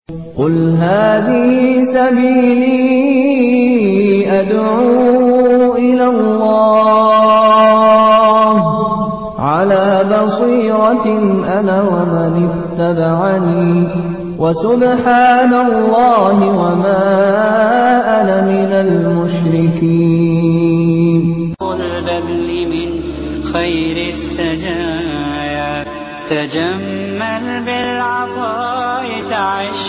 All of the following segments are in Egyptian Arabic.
قل هذه سبيلي أدعو إلى الله على بصيرة أنا ومن اتبعني وسبحان الله وما أنا من المشركين البذل من خير السجايا تجمل بالعطاء تعش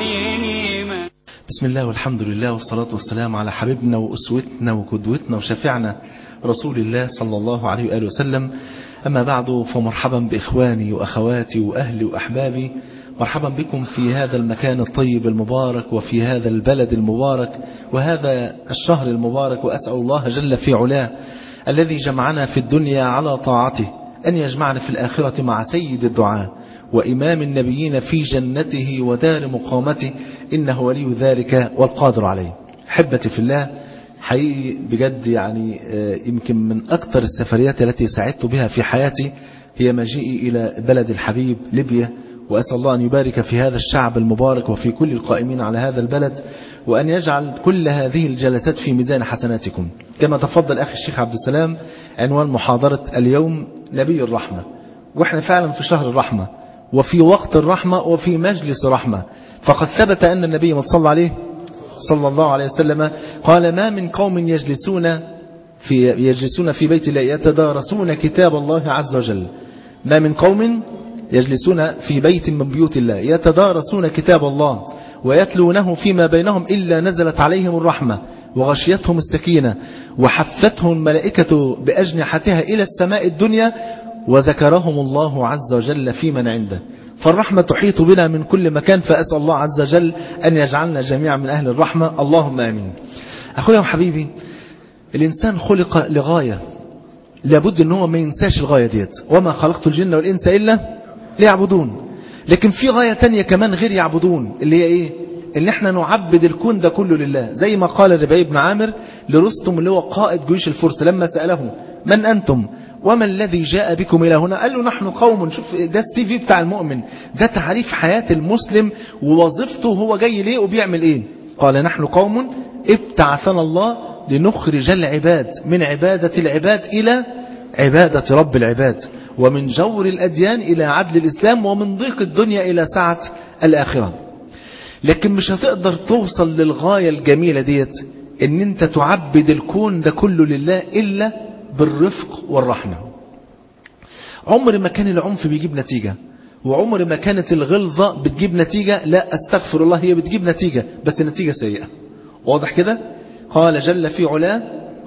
كريما بسم الله والحمد لله والصلاة والسلام على حبيبنا وأسوتنا وقدوتنا وشفيعنا رسول الله صلى الله عليه وآله وسلم أما بعد فمرحبا بإخواني وأخواتي وأهلي وأحبابي مرحبا بكم في هذا المكان الطيب المبارك وفي هذا البلد المبارك وهذا الشهر المبارك وأسأل الله جل في علاه الذي جمعنا في الدنيا على طاعته أن يجمعنا في الآخرة مع سيد الدعاء وإمام النبيين في جنته ودار مقامته إنه ولي ذلك والقادر عليه حبتي في الله حقيقي بجد يعني يمكن من أكثر السفريات التي سعدت بها في حياتي هي مجيئي إلى بلد الحبيب ليبيا وأسأل الله أن يبارك في هذا الشعب المبارك وفي كل القائمين على هذا البلد وأن يجعل كل هذه الجلسات في ميزان حسناتكم كما تفضل أخي الشيخ عبد السلام عنوان محاضرة اليوم نبي الرحمة وإحنا فعلا في شهر الرحمة وفي وقت الرحمة وفي مجلس رحمة فقد ثبت أن النبي صلى عليه صلى الله عليه وسلم قال ما من قوم يجلسون في يجلسون في بيت الله يتدارسون كتاب الله عز وجل ما من قوم يجلسون في بيت من بيوت الله يتدارسون كتاب الله ويتلونه فيما بينهم إلا نزلت عليهم الرحمة وغشيتهم السكينة وحفتهم الملائكة بأجنحتها إلى السماء الدنيا وذكرهم الله عز وجل في من عنده فالرحمة تحيط بنا من كل مكان فأسأل الله عز وجل أن يجعلنا جميعا من أهل الرحمة اللهم آمين أخويا وحبيبي الإنسان خلق لغاية لابد أن هو ما ينساش الغاية ديت وما خلقت الجن والإنس إلا ليعبدون لكن في غاية تانية كمان غير يعبدون اللي هي إيه ان احنا نعبد الكون ده كله لله زي ما قال ربعي بن عامر لرستم اللي هو قائد جيوش الفرس لما سأله من أنتم وما الذي جاء بكم إلى هنا قال له نحن قوم شوف ده السي في بتاع المؤمن ده تعريف حياة المسلم ووظيفته هو جاي ليه وبيعمل ايه قال نحن قوم ابتعثنا الله لنخرج العباد من عبادة العباد إلى عبادة رب العباد ومن جور الأديان إلى عدل الإسلام ومن ضيق الدنيا إلى سعة الآخرة لكن مش هتقدر توصل للغاية الجميلة ديت ان انت تعبد الكون ده كله لله إلا بالرفق والرحمة عمر ما كان العنف بيجيب نتيجة وعمر ما كانت الغلظة بتجيب نتيجة لا استغفر الله هي بتجيب نتيجة بس نتيجة سيئة واضح كده قال جل في علاه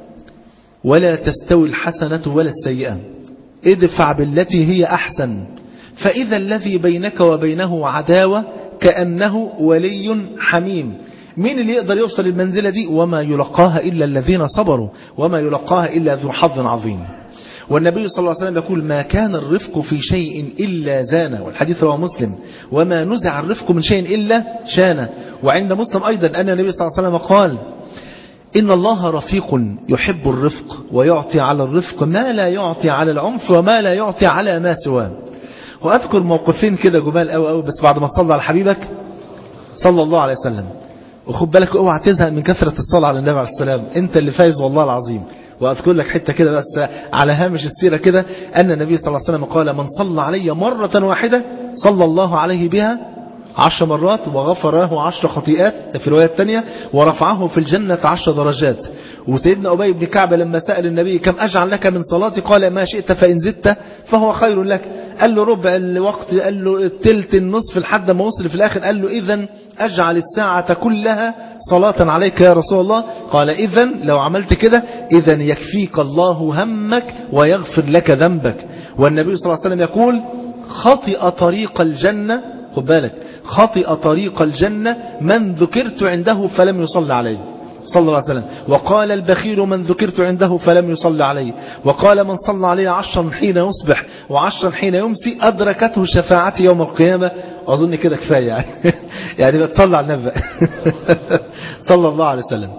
ولا تستوي الحسنة ولا السيئة ادفع بالتي هي أحسن فإذا الذي بينك وبينه عداوة كأنه ولي حميم مين اللي يقدر يوصل المنزلة دي وما يلقاها إلا الذين صبروا وما يلقاها إلا ذو حظ عظيم والنبي صلى الله عليه وسلم يقول ما كان الرفق في شيء إلا زانه والحديث رواه مسلم وما نزع الرفق من شيء إلا شانه وعند مسلم أيضا أن النبي صلى الله عليه وسلم قال إن الله رفيق يحب الرفق ويعطي على الرفق ما لا يعطي على العنف وما لا يعطي على ما سواه وأذكر موقفين كده جمال أو أو بس بعد ما تصلى على حبيبك صلى الله عليه وسلم وخد بالك اوعى تزهق من كثرة الصلاة على النبي عليه السلام انت اللي فايز والله العظيم وأذكر لك حتة كده بس على هامش السيرة كده أن النبي صلى الله عليه وسلم قال من صلى علي مرة واحدة صلى الله عليه بها عشر مرات وغفر له عشر خطيئات في رواية تانية ورفعه في الجنة عشر درجات وسيدنا أبي بن كعب لما سأل النبي كم أجعل لك من صلاتي قال ما شئت فإن زدت فهو خير لك قال له ربع الوقت قال له التلت النصف لحد ما وصل في الآخر قال له إذا أجعل الساعة كلها صلاة عليك يا رسول الله قال إذا لو عملت كده إذا يكفيك الله همك ويغفر لك ذنبك والنبي صلى الله عليه وسلم يقول خطئ طريق الجنة خد بالك خطئ طريق الجنة من ذكرت عنده فلم يصلي عليه صلى الله عليه وسلم وقال البخيل من ذكرت عنده فلم يصلي عليه وقال من صلى عليه عشرا حين يصبح وعشرا حين يمسي أدركته شفاعتي يوم القيامة أظن كده كفاية يعني يعني بتصلى على النبي صلى الله عليه وسلم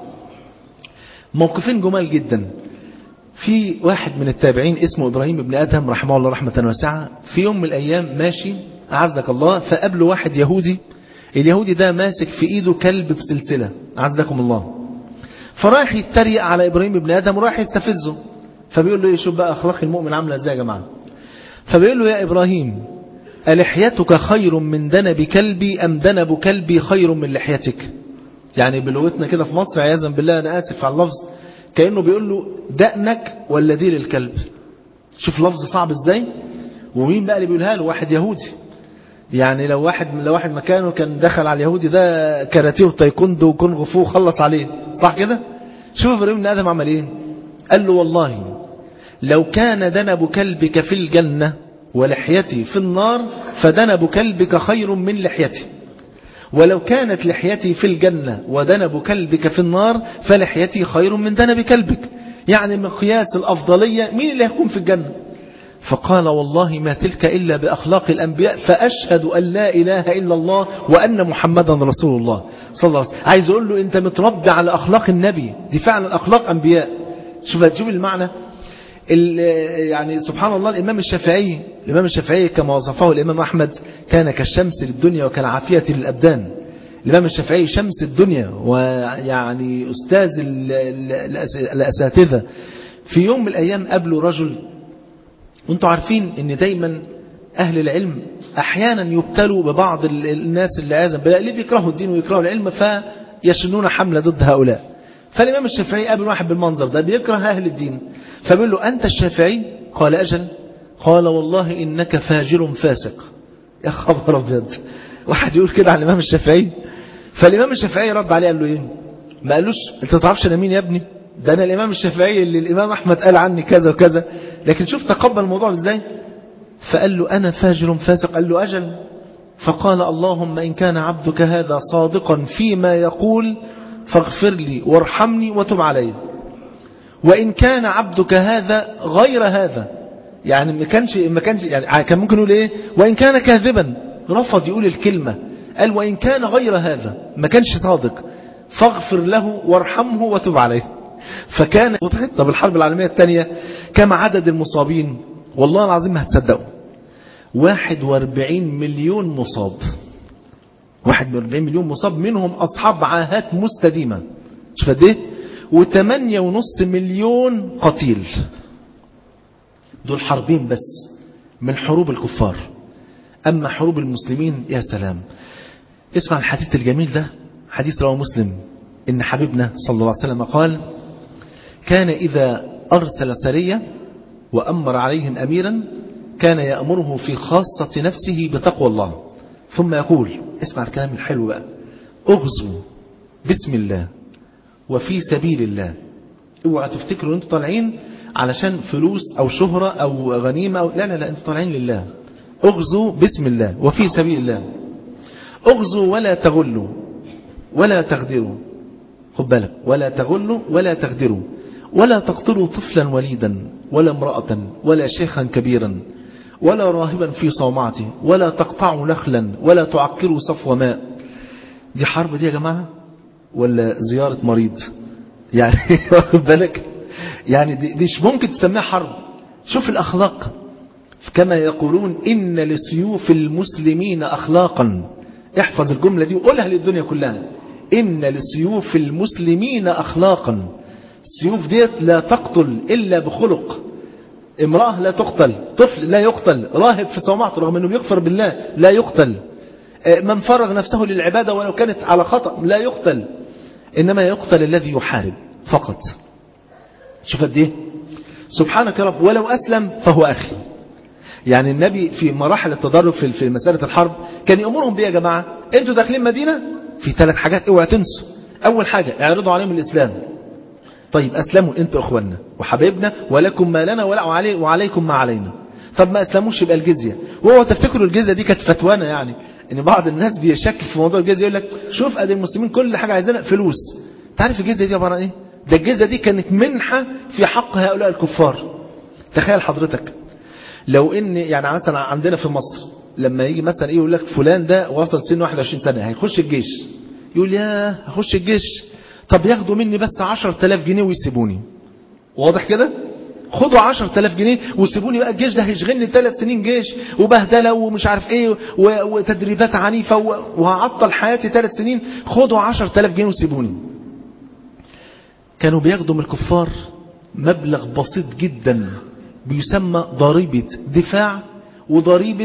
موقفين جمال جدا في واحد من التابعين اسمه إبراهيم بن أدهم رحمه الله رحمة واسعة في يوم من الأيام ماشي أعزك الله فقابله واحد يهودي اليهودي ده ماسك في ايده كلب بسلسلة عزكم الله فرايح يتريق على ابراهيم ابن ادم ورايح يستفزه فبيقول له ايه شوف بقى اخلاق المؤمن عامله ازاي يا جماعه فبيقول له يا ابراهيم ألحيتك خير من دنب كلبي أم دنب كلبي خير من لحيتك يعني بلغتنا كده في مصر عياذا بالله أنا آسف على اللفظ كأنه بيقول له دقنك ولا ديل الكلب شوف لفظ صعب ازاي ومين بقى اللي بيقولها له واحد يهودي يعني لو واحد لو واحد مكانه كان دخل على اليهودي ده كاراتيه وتايكوندو وكونغ فو وخلص عليه صح كده شوف ابراهيم بن ادم عمل ايه قال له والله لو كان دنب كلبك في الجنة ولحيتي في النار فدنب كلبك خير من لحيتي ولو كانت لحيتي في الجنة ودنب كلبك في النار فلحيتي خير من دنب كلبك يعني مقياس الأفضلية مين اللي هيكون في الجنة فقال والله ما تلك إلا بأخلاق الأنبياء فأشهد أن لا إله إلا الله وأن محمدا رسول الله صلى الله عليه وسلم عايز أقول له أنت متربي على أخلاق النبي دي فعلا أخلاق أنبياء شوف شوف المعنى يعني سبحان الله الإمام الشافعي الإمام الشافعي كما وصفه الإمام أحمد كان كالشمس للدنيا وكالعافية للأبدان الإمام الشافعي شمس الدنيا ويعني أستاذ الأساتذة في يوم من الأيام قابله رجل وانتم عارفين ان دايما أهل العلم أحيانا يبتلوا ببعض الناس اللي عازم بالله اللي بيكرهوا الدين ويكرهوا العلم فيشنون حملة ضد هؤلاء فالإمام الشافعي قابل واحد بالمنظر ده بيكره أهل الدين فبيقول له أنت الشافعي قال أجل قال والله إنك فاجر فاسق يا خبر أبيض واحد يقول كده عن الإمام الشافعي فالإمام الشافعي رد عليه قال له إيه ما قالوش أنت تعرفش أنا مين يا ابني ده أنا الإمام الشافعي اللي الإمام أحمد قال عني كذا وكذا لكن شوف تقبل الموضوع إزاي فقال له أنا فاجر فاسق قال له أجل فقال اللهم إن كان عبدك هذا صادقا فيما يقول فاغفر لي وارحمني وتب علي وإن كان عبدك هذا غير هذا يعني ما كانش ما كانش يعني كان ممكن يقول ايه وإن كان كاذبا رفض يقول الكلمة قال وإن كان غير هذا ما كانش صادق فاغفر له وارحمه وتب عليه فكان طب الحرب العالمية الثانية كم عدد المصابين والله العظيم ما هتصدقوا 41 مليون مصاب 41 مليون مصاب منهم أصحاب عاهات مستديمة شوف قد ايه وثمانية ونص مليون قتيل دول حربين بس من حروب الكفار أما حروب المسلمين يا سلام اسمع الحديث الجميل ده حديث رواه مسلم إن حبيبنا صلى الله عليه وسلم قال كان إذا أرسل سرية وأمر عليهم أميرا كان يأمره في خاصة نفسه بتقوى الله ثم يقول اسمع الكلام الحلو بقى اغزوا بسم الله وفي سبيل الله اوعى تفتكروا انتوا طالعين علشان فلوس او شهرة او غنيمة أو لا لا لا انتوا طالعين لله اغزوا بسم الله وفي سبيل الله اغزوا ولا تغلوا ولا تغدروا خد بالك ولا تغلوا ولا تغدروا ولا تقتلوا طفلا وليدا ولا امرأة ولا شيخا كبيرا ولا راهبا في صومعته ولا تقطعوا نخلا ولا تعكروا صفو ماء دي حرب دي يا جماعة ولا زيارة مريض يعني واخد بالك يعني دي مش ممكن تسميها حرب شوف الأخلاق كما يقولون إن لسيوف المسلمين أخلاقا احفظ الجملة دي وقولها للدنيا كلها إن لسيوف المسلمين أخلاقا السيوف ديت لا تقتل إلا بخلق امرأة لا تقتل طفل لا يقتل راهب في صومعته رغم أنه بيكفر بالله لا يقتل من فرغ نفسه للعبادة ولو كانت على خطأ لا يقتل إنما يقتل الذي يحارب فقط شوف قد ايه سبحانك يا رب ولو أسلم فهو أخي يعني النبي في مراحل التدرج في في مسألة الحرب كان يأمرهم بيه يا جماعة انتوا داخلين مدينة في ثلاث حاجات اوعى تنسوا أول حاجة اعرضوا عليهم الإسلام طيب أسلموا انتوا أخواننا وحبايبنا ولكم ما لنا ولا وعلي وعليكم ما علينا طب ما أسلموش يبقى الجزية وهو تفتكروا الجزية دي كانت فتوانة يعني ان بعض الناس بيشكك في موضوع الجزية يقول لك شوف ادي المسلمين كل حاجة عايزينها فلوس تعرف الجزية دي عبارة عن ايه ده الجزية دي كانت منحة في حق هؤلاء الكفار تخيل حضرتك لو ان يعني مثلا عندنا في مصر لما يجي مثلا ايه يقول لك فلان ده وصل سن 21 سنة هيخش الجيش يقول يا هخش الجيش طب ياخدوا مني بس 10000 جنيه ويسيبوني واضح كده خدوا 10000 جنيه وسيبوني بقى الجيش ده هيشغلني ثلاث سنين جيش وبهدله ومش عارف ايه وتدريبات عنيفه وهعطل حياتي ثلاث سنين خدوا 10000 جنيه وسيبوني كانوا بياخدوا من الكفار مبلغ بسيط جدا بيسمى ضريبة دفاع وضريبة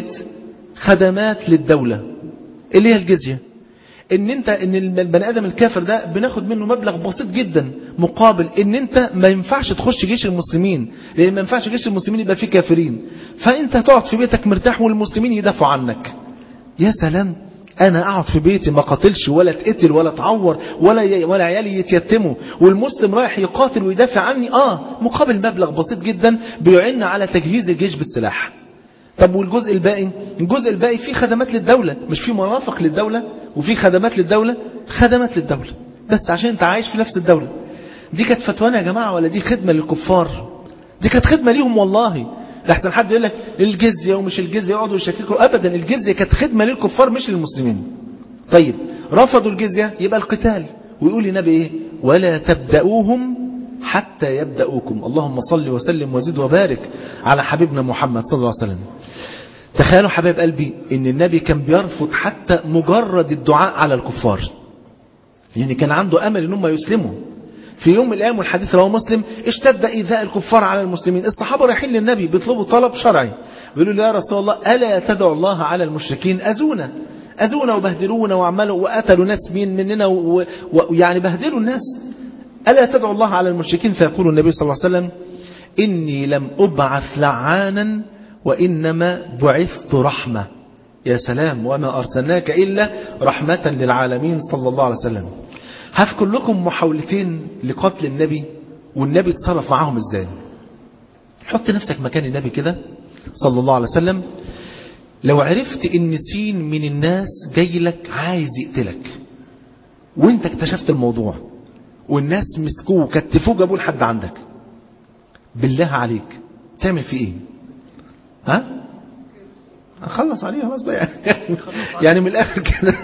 خدمات للدولة اللي هي الجزية ان انت ان البني ادم الكافر ده بناخد منه مبلغ بسيط جدا مقابل ان انت ما ينفعش تخش جيش المسلمين لان ما ينفعش جيش المسلمين يبقى فيه كافرين فانت هتقعد في بيتك مرتاح والمسلمين يدافعوا عنك يا سلام انا اقعد في بيتي ما قاتلش ولا اتقتل ولا اتعور ولا ولا عيالي يتيتموا والمسلم رايح يقاتل ويدافع عني اه مقابل مبلغ بسيط جدا بيعن على تجهيز الجيش بالسلاح طب والجزء الباقي الجزء الباقي فيه خدمات للدولة مش فيه مرافق للدولة وفيه خدمات للدولة خدمات للدولة بس عشان انت عايش في نفس الدولة دي كانت فتوانا يا جماعة ولا دي خدمة للكفار دي كانت خدمة ليهم والله لحسن حد يقول لك الجزية ومش الجزية يقعدوا يشككوا ابدا الجزية كانت خدمة للكفار مش للمسلمين طيب رفضوا الجزية يبقى القتال ويقول النبي ايه ولا تبدأوهم حتى يبدأوكم اللهم صل وسلم وزد وبارك على حبيبنا محمد صلى الله عليه وسلم تخيلوا حبايب قلبي ان النبي كان بيرفض حتى مجرد الدعاء على الكفار يعني كان عنده امل ان هم يسلموا في يوم من الايام والحديث رواه مسلم اشتد ايذاء الكفار على المسلمين الصحابه رايحين للنبي بيطلبوا طلب شرعي بيقولوا له يا رسول الله الا تدعو الله على المشركين اذونا اذونا وبهدلونا وعملوا وقتلوا ناس مين مننا ويعني بهدلوا الناس ألا تدعو الله على المشركين فيقول النبي صلى الله عليه وسلم إني لم أبعث لعانا وإنما بعثت رحمة يا سلام وما أرسلناك إلا رحمة للعالمين صلى الله عليه وسلم هذكر لكم محاولتين لقتل النبي والنبي اتصرف معاهم ازاي حط نفسك مكان النبي كده صلى الله عليه وسلم لو عرفت ان سين من الناس جاي لك عايز يقتلك وانت اكتشفت الموضوع والناس مسكوه وكتفوه جابوه لحد عندك بالله عليك تعمل فيه ايه ها خلص عليه خلاص بقى يعني, يعني من الاخر كده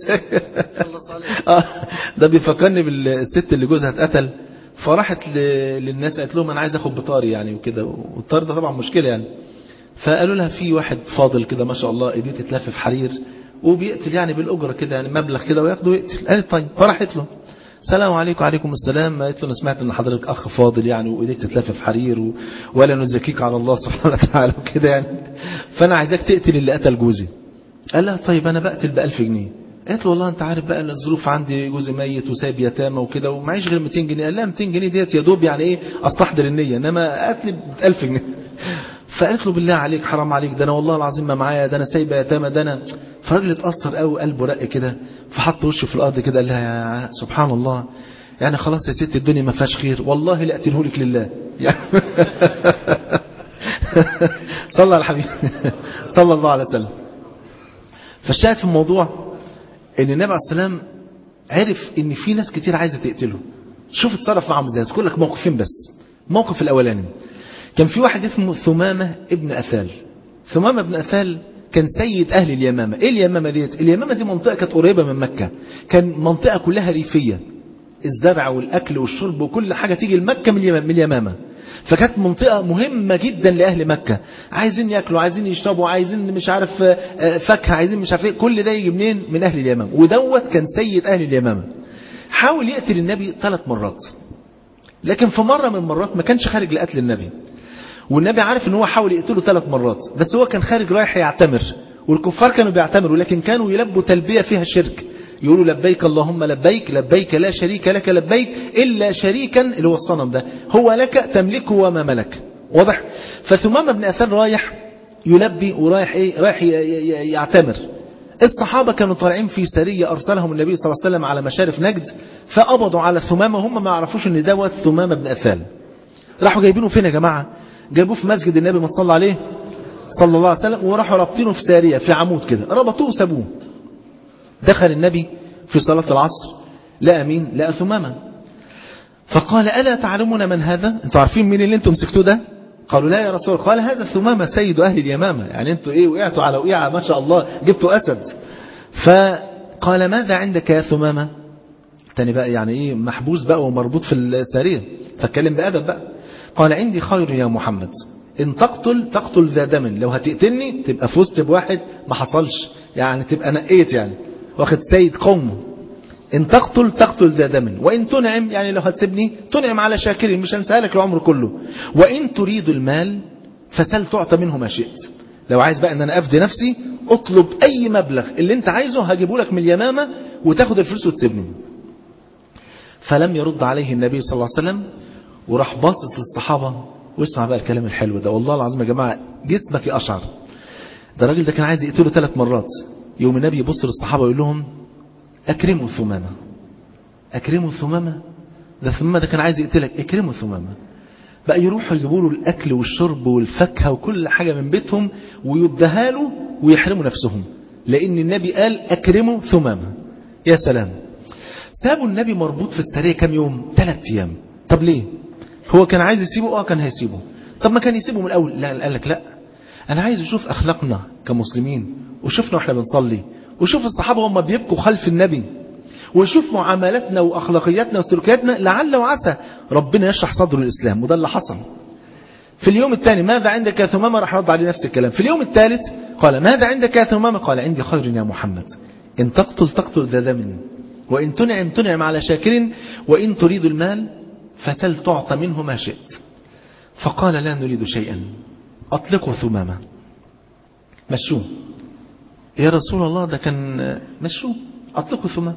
اه ده بيفكرني بالست اللي جوزها اتقتل فراحت للناس قالت لهم انا عايز اخد بطاري يعني وكده والطار ده طبعا مشكله يعني فقالوا لها في واحد فاضل كده ما شاء الله ايديه تتلف في حرير وبيقتل يعني بالاجره كده يعني مبلغ كده وياخده ويقتل قالت طيب فراحت له السلام عليكم وعليكم السلام قالت له انا سمعت ان حضرتك اخ فاضل يعني وايديك تتلف في حرير و... ولا نزكيك على الله سبحانه وتعالى وكده يعني فانا عايزاك تقتل اللي قتل جوزي قال لها طيب انا بقتل ب 1000 جنيه قالت له والله انت عارف بقى الظروف عندي جوزي ميت وسايب يتامى وكده ومعيش غير 200 جنيه قال لها 200 جنيه ديت يا دوب يعني ايه استحضر النيه انما قتل ب 1000 جنيه فقالت له بالله عليك حرام عليك ده انا والله العظيم ما معايا ده انا سايبه يتامى ده انا فالراجل اتاثر قوي قلبه رق كده فحط وشه في الارض كده قال لها يا سبحان الله يعني خلاص يا ست الدنيا ما فيهاش خير والله لا اقتله لك لله يعني صلى على الحبيب صلى الله عليه وسلم فالشاهد في الموضوع ان النبي عليه السلام عرف ان في ناس كتير عايزه تقتله شوف اتصرف معاهم ازاي اذكر لك موقفين بس الموقف الاولاني كان في واحد اسمه ثمامه ابن اثال ثمامه ابن اثال كان سيد اهل اليمامه ايه اليمامه ديت اليمامه دي منطقه كانت قريبه من مكه كان منطقه كلها ريفيه الزرع والأكل والشرب وكل حاجة تيجي لمكة من اليمامة فكانت منطقة مهمة جدا لأهل مكة عايزين يأكلوا عايزين يشربوا عايزين مش عارف فاكهة عايزين مش عارف ايه كل ده يجي منين من أهل اليمامة ودوت كان سيد أهل اليمامة حاول يقتل النبي ثلاث مرات لكن في مرة من المرات ما كانش خارج لقتل النبي والنبي عارف ان هو حاول يقتله ثلاث مرات بس هو كان خارج رايح يعتمر والكفار كانوا بيعتمروا لكن كانوا يلبوا تلبية فيها شرك يقولوا لبيك اللهم لبيك لبيك لا شريك لك لبيك إلا شريكا اللي هو الصنم ده هو لك تملكه وما ملك واضح فثمامة بن أثار رايح يلبي ورايح إيه رايح يعتمر الصحابة كانوا طالعين في سرية أرسلهم النبي صلى الله عليه وسلم على مشارف نجد فقبضوا على ثمامة هم ما يعرفوش ان دوت ثمامة بن أثال راحوا جايبينه فين يا جماعة جابوه في مسجد النبي ما صلى عليه صلى الله عليه وسلم وراحوا رابطينه في سارية في عمود كده ربطوه وسابوه دخل النبي في صلاة العصر لقى مين لقى ثمامة فقال ألا تعلمون من هذا انتوا عارفين مين اللي انتم مسكتوه ده قالوا لا يا رسول قال هذا ثمامة سيد أهل اليمامة يعني انتوا ايه وقعتوا على وقيعة ما شاء الله جبتوا أسد فقال ماذا عندك يا ثمامة تاني بقى يعني ايه محبوس بقى ومربوط في السارية فاتكلم بأدب بقى قال عندي خير يا محمد إن تقتل تقتل ذا دم لو هتقتلني تبقى فزت بواحد ما حصلش يعني تبقى نقيت يعني واخد سيد قومه إن تقتل تقتل ذا دم وإن تنعم يعني لو هتسيبني تنعم على شاكر مش هنسألك العمر كله وإن تريد المال فسل تعطى منه ما شئت لو عايز بقى ان انا افدي نفسي اطلب اي مبلغ اللي انت عايزه هجيبه لك من اليمامة وتاخد الفلوس وتسيبني فلم يرد عليه النبي صلى الله عليه وسلم وراح باصص للصحابة واسمع بقى الكلام الحلو ده والله العظيم يا جماعة جسمك يقشعر ده الراجل ده كان عايز يقتله ثلاث مرات يوم النبي يبص للصحابة ويقول لهم اكرموا ثمامة اكرموا ثمامة ده ثمامة ده كان عايز يقتلك اكرموا ثمامة بقى يروحوا يجيبوا له الاكل والشرب والفاكهه وكل حاجه من بيتهم ويديها له ويحرموا نفسهم لان النبي قال اكرموا ثمامه يا سلام سابوا النبي مربوط في السريه كام يوم ثلاث ايام طب ليه هو كان عايز يسيبه اه كان هيسيبه طب ما كان يسيبه من الاول لا قال لك لا انا عايز اشوف اخلاقنا كمسلمين وشفنا واحنا بنصلي وشوف الصحابه هم بيبكوا خلف النبي ونشوف معاملاتنا وأخلاقياتنا وسلوكياتنا لعل وعسى ربنا يشرح صدر الإسلام وده اللي حصل في اليوم الثاني ماذا عندك يا ثمامة راح رد عليه نفس الكلام في اليوم الثالث قال ماذا عندك يا ثمامة قال عندي خير يا محمد إن تقتل تقتل ذا دم وإن تنعم تنعم على شاكر وإن تريد المال فسل تعطى منه ما شئت فقال لا نريد شيئا أطلقوا ثمامة مشوه يا رسول الله ده كان مشوه أطلقوا ثمامة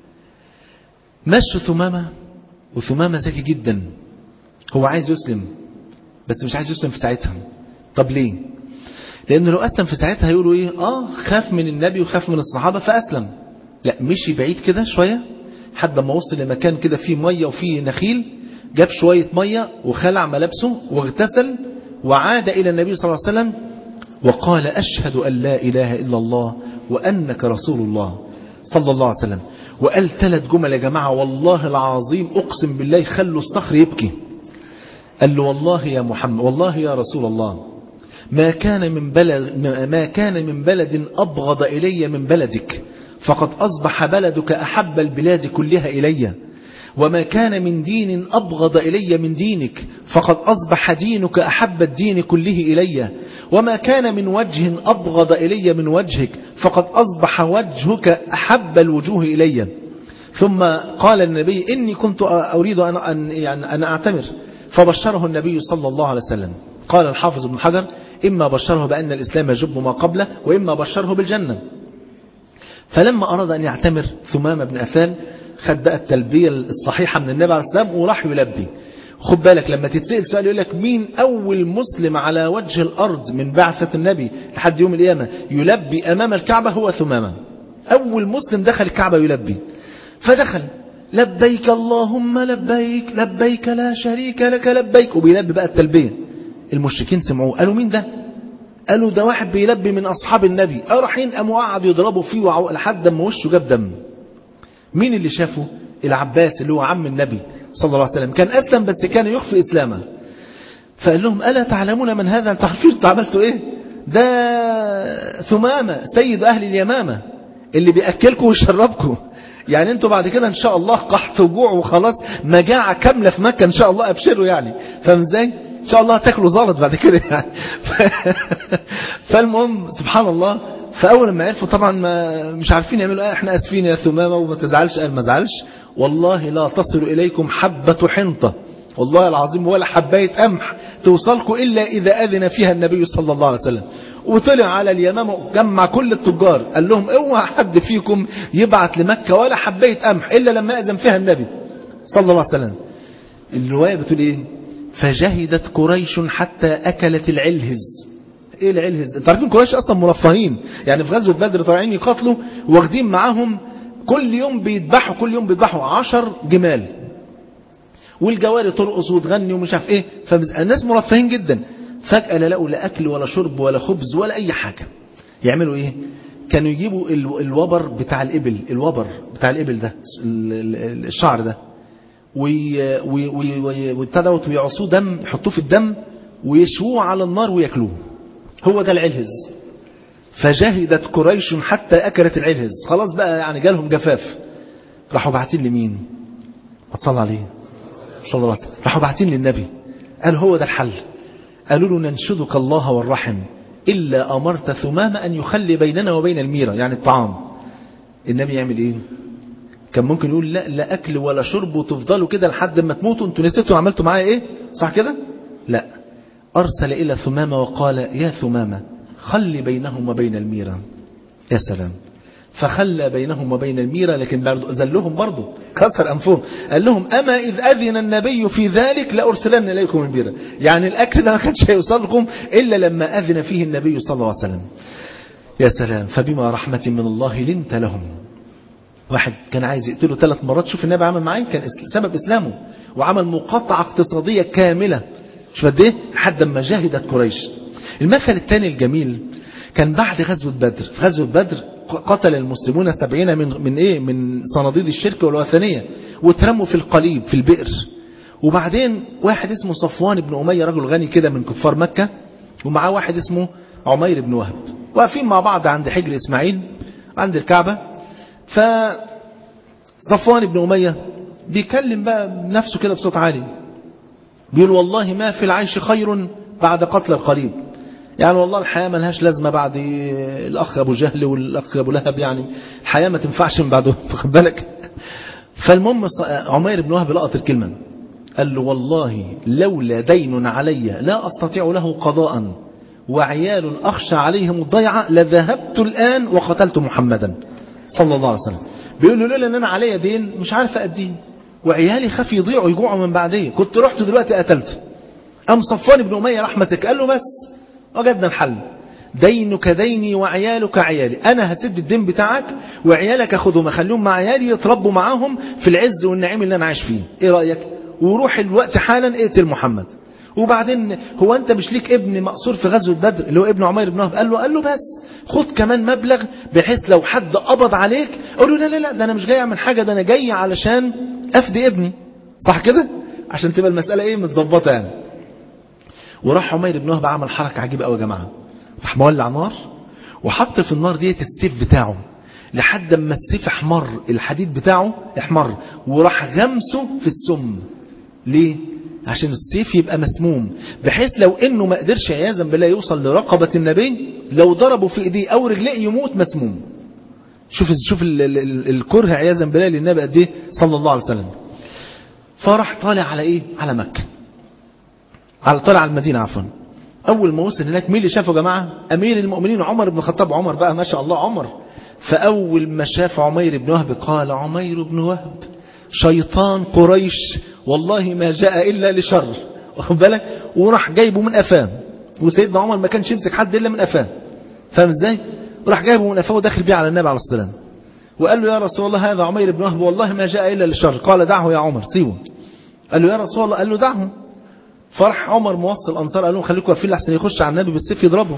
مشوا ثمامة وثمامة ذكي جدا هو عايز يسلم بس مش عايز يسلم في ساعتها طب ليه لأنه لو أسلم في ساعتها هيقولوا إيه آه خاف من النبي وخاف من الصحابة فأسلم لا مشي بعيد كده شوية حد ما وصل لمكان كده فيه مية وفيه نخيل جاب شوية مية وخلع ملابسه واغتسل وعاد إلى النبي صلى الله عليه وسلم وقال أشهد أن لا إله إلا الله وأنك رسول الله صلى الله عليه وسلم وقال ثلاث جمل يا جماعة والله العظيم أقسم بالله خلوا الصخر يبكي قال له والله يا محمد والله يا رسول الله ما كان من بلد ما كان من بلد أبغض إلي من بلدك فقد أصبح بلدك أحب البلاد كلها إلي وما كان من دين أبغض إلي من دينك فقد أصبح دينك أحب الدين كله إلي وما كان من وجه أبغض إلي من وجهك فقد أصبح وجهك أحب الوجوه إلي ثم قال النبي إني كنت أريد أن, أن, يعني أن أعتمر فبشره النبي صلى الله عليه وسلم قال الحافظ ابن حجر إما بشره بأن الإسلام يجب ما قبله وإما بشره بالجنة فلما أراد أن يعتمر ثمامة بن أثال خد بقى التلبية الصحيحة من النبي عليه السلام وراح يلبي خد بالك لما تتسأل سؤال يقول لك مين أول مسلم على وجه الأرض من بعثة النبي لحد يوم القيامة يلبي أمام الكعبة هو ثمامة أول مسلم دخل الكعبة يلبي فدخل لبيك اللهم لبيك لبيك لا شريك لك لبيك وبيلبي بقى التلبية المشركين سمعوه قالوا مين ده قالوا ده واحد بيلبي من أصحاب النبي رايحين قاموا قعدوا يضربوا فيه لحد ما وشه جاب دم مين اللي شافه العباس اللي هو عم النبي صلى الله عليه وسلم كان أسلم بس كان يخفي إسلامه فقال لهم ألا تعلمون من هذا التحفير عملتوا إيه ده ثمامة سيد أهل اليمامة اللي بيأكلكم ويشربكم يعني انتوا بعد كده ان شاء الله قحط وجوع وخلاص مجاعة كاملة في مكة ان شاء الله ابشروا يعني فاهم ازاي ان شاء الله هتاكلوا زلط بعد كده يعني ف... فالمهم سبحان الله فاول ما عرفوا طبعا ما مش عارفين يعملوا ايه احنا اسفين يا ثمامه وما تزعلش قال ما زعلش والله لا تصل اليكم حبه حنطه والله العظيم ولا حبايه قمح توصلكم الا اذا اذن فيها النبي صلى الله عليه وسلم وطلع على اليمامة جمع كل التجار قال لهم اوعى حد فيكم يبعت لمكة ولا حباية قمح إلا لما أذن فيها النبي صلى الله عليه وسلم الرواية بتقول إيه فجهدت قريش حتى أكلت العلهز إيه العلهز انت عارفين قريش أصلا مرفهين يعني في غزوة بدر طالعين يقاتلوا واخدين معاهم كل يوم بيذبحوا كل يوم بيذبحوا عشر جمال والجواري ترقص وتغني ومش عارف ايه فالناس مرفهين جدا فجأة لا لقوا لا أكل ولا شرب ولا خبز ولا أي حاجة يعملوا إيه كانوا يجيبوا الوبر بتاع الإبل الوبر بتاع الإبل ده الشعر ده ويبتدوا ويعصوه دم يحطوه في الدم ويشووه على النار وياكلوه هو ده العلهز فجهدت قريش حتى أكلت العلهز خلاص بقى يعني جالهم جفاف راحوا باعتين لمين ما تصلى عليه صلى الله عليه وسلم راحوا باعتين للنبي قال هو ده الحل قالوا له ننشدك الله والرحم إلا أمرت ثمامة أن يخلي بيننا وبين الميرة يعني الطعام النبي يعمل إيه كان ممكن يقول لا لا أكل ولا شرب وتفضلوا كده لحد ما تموتوا انتوا نسيتوا عملتوا معايا إيه صح كده لا أرسل إلى ثمامة وقال يا ثمامة خلي بينهم وبين الميرة يا سلام فخلى بينهم وبين الميرة لكن برضو زلهم برضو كسر أنفهم قال لهم أما إذ أذن النبي في ذلك لأرسلن إليكم الميرة يعني الأكل ده ما كانش هيوصلكم إلا لما أذن فيه النبي صلى الله عليه وسلم يا سلام فبما رحمة من الله لنت لهم واحد كان عايز يقتله ثلاث مرات شوف النبي عمل معاه كان سبب إسلامه وعمل مقاطعة اقتصادية كاملة شوف قد ايه لحد ما جاهدت قريش المثل الثاني الجميل كان بعد غزوة بدر في غزوة بدر قتل المسلمون سبعين من, من ايه من صناديد الشرك والوثنية واترموا في القليب في البئر وبعدين واحد اسمه صفوان بن أمية رجل غني كده من كفار مكة ومعاه واحد اسمه عمير بن وهب واقفين مع بعض عند حجر إسماعيل عند الكعبة فصفوان بن أمية بيكلم بقى نفسه كده بصوت عالي بيقول والله ما في العيش خير بعد قتل القريب يعني والله الحياة ملهاش لازمة بعد الأخ أبو جهل والأخ أبو لهب يعني الحياة ما تنفعش من بعده خد بالك فالمهم عمير بن وهب لقط الكلمة قال له والله لولا دين علي لا أستطيع له قضاء وعيال أخشى عليهم الضيعة لذهبت الآن وقتلت محمدا صلى الله عليه وسلم بيقول له لولا أن أنا علي دين مش عارف أدين وعيالي خاف يضيعوا يجوعوا من بعديه كنت رحت دلوقتي قتلته أم صفوان بن أمية راح مسك قال له بس وجدنا الحل دينك ديني وعيالك عيالي أنا هسد الدين بتاعك وعيالك أخذهم أخليهم مع عيالي يتربوا معاهم في العز والنعيم اللي أنا عايش فيه إيه رأيك وروح الوقت حالا اقتل محمد وبعدين هو أنت مش ليك ابن مقصور في غزوة بدر اللي هو ابن عمير بن وهب قال له قال له بس خد كمان مبلغ بحيث لو حد قبض عليك قال له لا لا لا ده أنا مش جاي أعمل حاجة ده أنا جاي علشان أفدي ابني صح كده عشان تبقى المسألة ايه متظبطة يعني وراح عمير بن وهب عمل حركة عجيبة قوي يا جماعة راح مولع نار وحط في النار ديت السيف بتاعه لحد ما السيف احمر الحديد بتاعه احمر وراح غمسه في السم ليه عشان السيف يبقى مسموم بحيث لو انه ما قدرش عياذا بالله يوصل لرقبة النبي لو ضربه في ايديه او رجليه يموت مسموم شوف شوف ال ال ال الكره عياذا بالله للنبي قد ايه صلى الله عليه وسلم فراح طالع على ايه على مكة على طالع على المدينة عفوا اول ما وصل هناك مين اللي شافه يا جماعه امير المؤمنين عمر بن الخطاب عمر بقى ما شاء الله عمر فاول ما شاف عمير بن وهب قال عمير بن وهب شيطان قريش والله ما جاء الا لشر واخد بالك وراح جايبه من قفاه وسيدنا عمر ما كانش يمسك حد الا من قفاه فاهم ازاي وراح جايبه من قفاه وداخل بيه على النبي عليه الصلاه والسلام وقال له يا رسول الله هذا عمير بن وهب والله ما جاء الا لشر قال دعه يا عمر سيبه قال له يا رسول الله قال له دعه فرح عمر موصل الأنصار قال لهم خليكم واقفين لحسن يخش على النبي بالسيف يضربه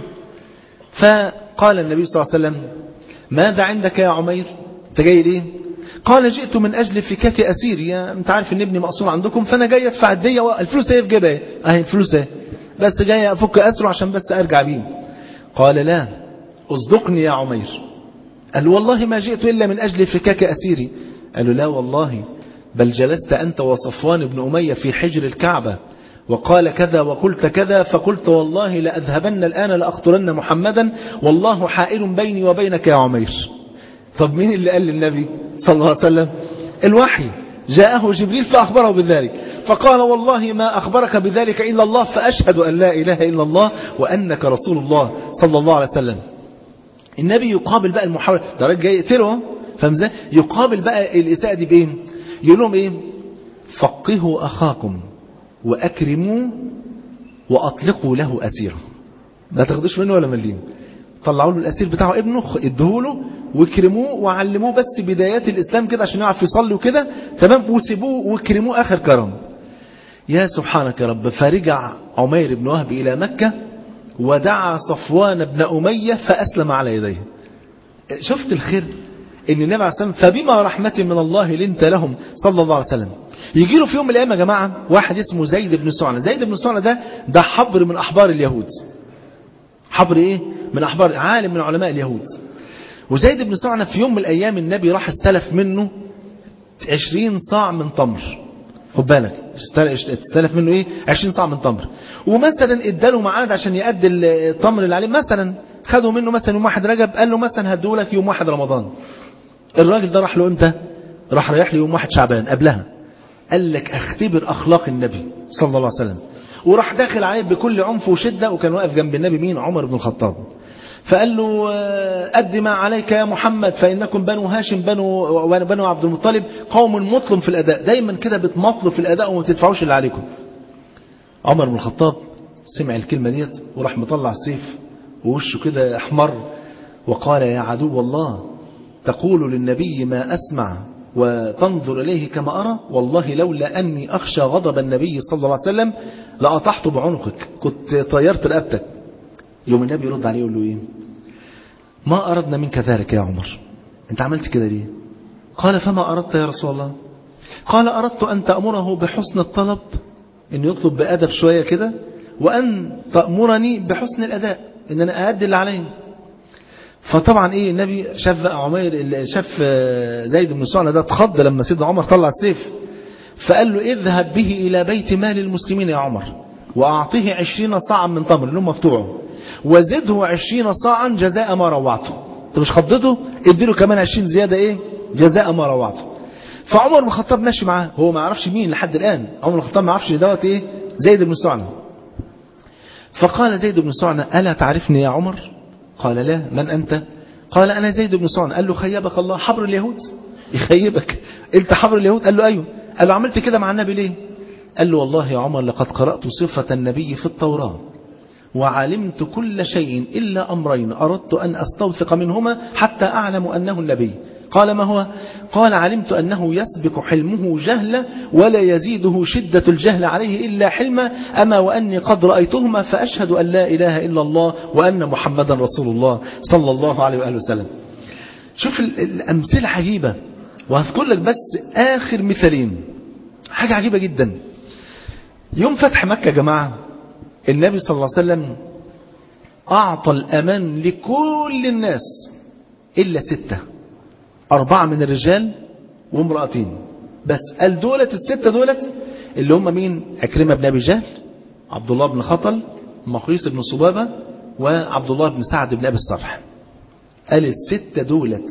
فقال النبي صلى الله عليه وسلم ماذا عندك يا عمير انت جاي ليه قال جئت من أجل فكاك أسير يا انت عارف ان ابني مقصور عندكم فأنا جاي ادفع الدية الفلوس ايه في جيبها ايه اهي الفلوس ايه بس جاي افك أسره عشان بس ارجع بيه قال لا اصدقني يا عمير قال والله ما جئت إلا من أجل فكاك أسيري قال له لا والله بل جلست أنت وصفوان بن أمية في حجر الكعبة وقال كذا وقلت كذا فقلت والله لأذهبن الآن لأقتلن محمدا والله حائل بيني وبينك يا عمير طب مين اللي قال للنبي صلى الله عليه وسلم الوحي جاءه جبريل فأخبره بذلك فقال والله ما أخبرك بذلك إلا الله فأشهد أن لا إله إلا الله وأنك رسول الله صلى الله عليه وسلم النبي يقابل بقى المحاولة ده راجل جاي يقتله فاهم ازاي يقابل بقى الإساءة دي بإيه يقول لهم إيه فقهوا أخاكم وأكرموه وأطلقوا له أسيره ما تاخدوش منه ولا مليم طلعوا له الأسير بتاعه ابنه ادوه واكرموه وعلموه بس بدايات الإسلام كده عشان يعرف يصلي وكده تمام وسيبوه واكرموه آخر كرم يا سبحانك يا رب فرجع عمير بن وهب إلى مكة ودعا صفوان بن أمية فأسلم على يديه شفت الخير ان النبي عليه الصلاة والسلام فبما رحمة من الله لنت لهم صلى الله عليه وسلم يجي له في يوم من الايام يا جماعه واحد اسمه زيد بن سعنة زيد بن سعنة ده ده حبر من احبار اليهود حبر ايه من احبار عالم من علماء اليهود وزيد بن سعنة في يوم من الايام النبي راح استلف منه 20 صاع من تمر خد بالك استلف منه ايه 20 صاع من تمر ومثلا اداله ميعاد عشان يأدي التمر اللي عليه مثلا خدوا منه مثلا يوم واحد رجب قال له مثلا هدولك يوم واحد رمضان الراجل ده راح له امتى راح رايح له يوم واحد شعبان قبلها قال لك اختبر اخلاق النبي صلى الله عليه وسلم وراح داخل عليه بكل عنف وشدة وكان واقف جنب النبي مين عمر بن الخطاب فقال له أد ما عليك يا محمد فإنكم بنو هاشم بنو, بنو عبد المطلب قوم مطلم في الأداء دايما كده بتمطلوا في الأداء وما تدفعوش اللي عليكم عمر بن الخطاب سمع الكلمة ديت وراح مطلع السيف ووشه كده أحمر وقال يا عدو الله تقول للنبي ما أسمع وتنظر إليه كما أرى والله لولا أني أخشى غضب النبي صلى الله عليه وسلم لأطحت بعنقك كنت طيرت رقبتك يوم النبي يرد عليه يقول له إيه ما أردنا منك ذلك يا عمر أنت عملت كده ليه قال فما أردت يا رسول الله قال أردت أن تأمره بحسن الطلب أن يطلب بأدب شوية كده وأن تأمرني بحسن الأداء أن أنا أأدي اللي عليه فطبعا ايه النبي شاف بقى عمير شاف زيد بن سعنة ده اتخض لما سيدنا عمر طلع السيف فقال له اذهب به الى بيت مال المسلمين يا عمر واعطيه عشرين صاعا من تمر اللي هم بتوعه وزده عشرين صاعا جزاء ما روعته انت مش خضته اديله كمان عشرين زيادة ايه جزاء ما روعته فعمر بن الخطاب ماشي معاه هو ما يعرفش مين لحد الان عمر بن الخطاب ما يعرفش دوت ايه زيد بن سعنة فقال زيد بن سعنة ألا تعرفني يا عمر قال لا من أنت قال أنا زيد بن سعنة قال له خيبك الله حبر اليهود يخيبك أنت حبر اليهود قال له أيوه قال له عملت كده مع النبي ليه قال له والله يا عمر لقد قرأت صفة النبي في التوراة وعلمت كل شيء إلا أمرين أردت أن أستوثق منهما حتى أعلم أنه النبي قال ما هو قال علمت أنه يسبق حلمه جهلا ولا يزيده شدة الجهل عليه إلا حلما أما وأني قد رأيتهما فأشهد أن لا إله إلا الله وأن محمدا رسول الله صلى الله عليه وآله وسلم شوف الأمثلة عجيبة وهذكر لك بس آخر مثالين حاجة عجيبة جدا يوم فتح مكة يا جماعة النبي صلى الله عليه وسلم أعطى الأمان لكل الناس إلا ستة أربعة من الرجال وامرأتين بس قال دولت الستة دولت اللي هم مين عكرمة بن أبي جهل عبد الله بن خطل مخيص بن صبابة وعبد الله بن سعد بن أبي الصرح قال الستة دولت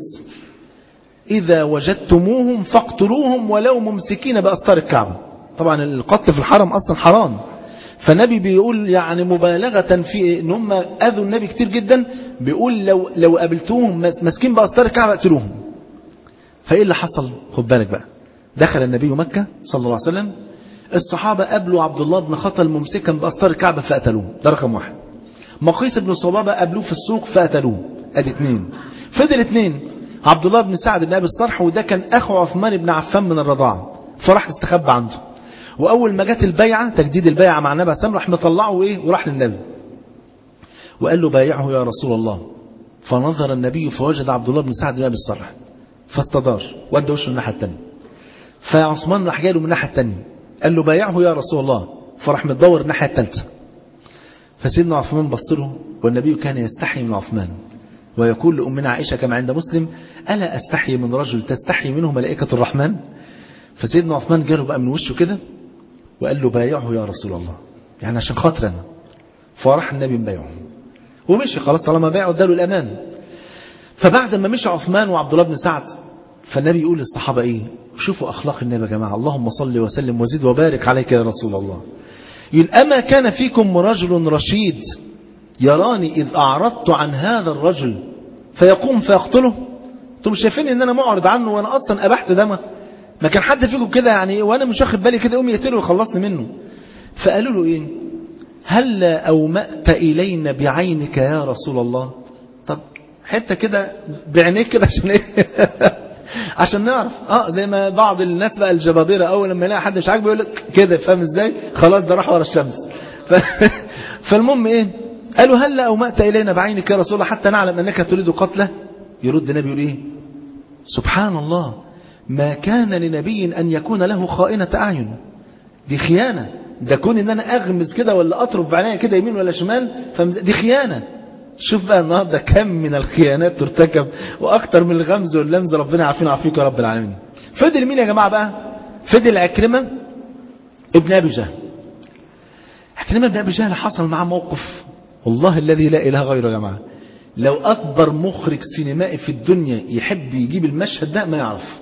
إذا وجدتموهم فاقتلوهم ولو ممسكين بأسطار الكعبة طبعا القتل في الحرم أصلا حرام فالنبي بيقول يعني مبالغة في ان هم اذوا النبي كتير جدا بيقول لو لو قابلتوهم ماسكين بأسطار الكعبة اقتلوهم فايه اللي حصل خد بالك بقى دخل النبي مكة صلى الله عليه وسلم الصحابة قابلوا عبد الله بن خطل ممسكا بأسطار الكعبة فقتلوه ده رقم واحد مقيس بن صبابة قابلوه في السوق فقتلوه ادي اثنين فضل اثنين عبد الله بن سعد بن ابي الصرح وده كان اخو عثمان بن عفان من الرضاعة فراح استخبى عنده واول ما جت البيعة تجديد البيعة مع النبي سلم راح مطلعه ايه وراح للنبي وقال له بايعه يا رسول الله فنظر النبي فوجد عبد الله بن سعد بن ابي الصرح فاستدار ودى وشه الناحية الثانية فعثمان راح جاي له من الناحية الثانية قال له بايعه يا رسول الله فراح متدور الناحية الثالثة فسيدنا عثمان بص له والنبي كان يستحي من عثمان ويقول لأمنا عائشة كما عند مسلم ألا أستحي من رجل تستحي منه ملائكة الرحمن فسيدنا عثمان جاله بقى من وشه كده وقال له بايعه يا رسول الله يعني عشان خاطر أنا فراح النبي مبايعه ومشي خلاص طالما بايعه اداله الأمان فبعد ما مشي عثمان وعبد الله بن سعد فالنبي يقول للصحابة ايه شوفوا أخلاق النبي يا جماعة اللهم صل وسلم وزد وبارك عليك يا رسول الله يقول أما كان فيكم رجل رشيد يراني إذ أعرضت عن هذا الرجل فيقوم فيقتله انتم شايفين ان انا معرض عنه وانا اصلا ابحت دمه ما كان حد فيكم كده يعني وانا مش واخد بالي كده يقوم يقتله ويخلصني منه فقالوا له ايه هل اومأت الينا بعينك يا رسول الله طب حته كده بعينيك كده عشان ايه عشان نعرف اه زي ما بعض الناس بقى الجبابره اول لما يلاقي حد مش عاجبه يقول لك كده فاهم ازاي خلاص ده راح ورا الشمس ف... فالمهم ايه قالوا هل اومأت الينا بعينك يا رسول الله حتى نعلم انك تريد قتله يرد النبي يقول ايه سبحان الله ما كان لنبي ان يكون له خائنة اعين دي خيانة ده كون ان انا اغمز كده ولا اطرف بعينيا كده يمين ولا شمال دي خيانة شوف بقى النهارده كم من الخيانات ترتكب واكتر من الغمز واللمز ربنا يعافينا ويعافيك يا رب العالمين فضل مين يا جماعه بقى فضل عكرمه ابن أبي جهل عكرمة ابن أبي جهل حصل معاه موقف والله الذي لا إله غيره يا جماعة لو أكبر مخرج سينمائي في الدنيا يحب يجيب المشهد ده ما يعرف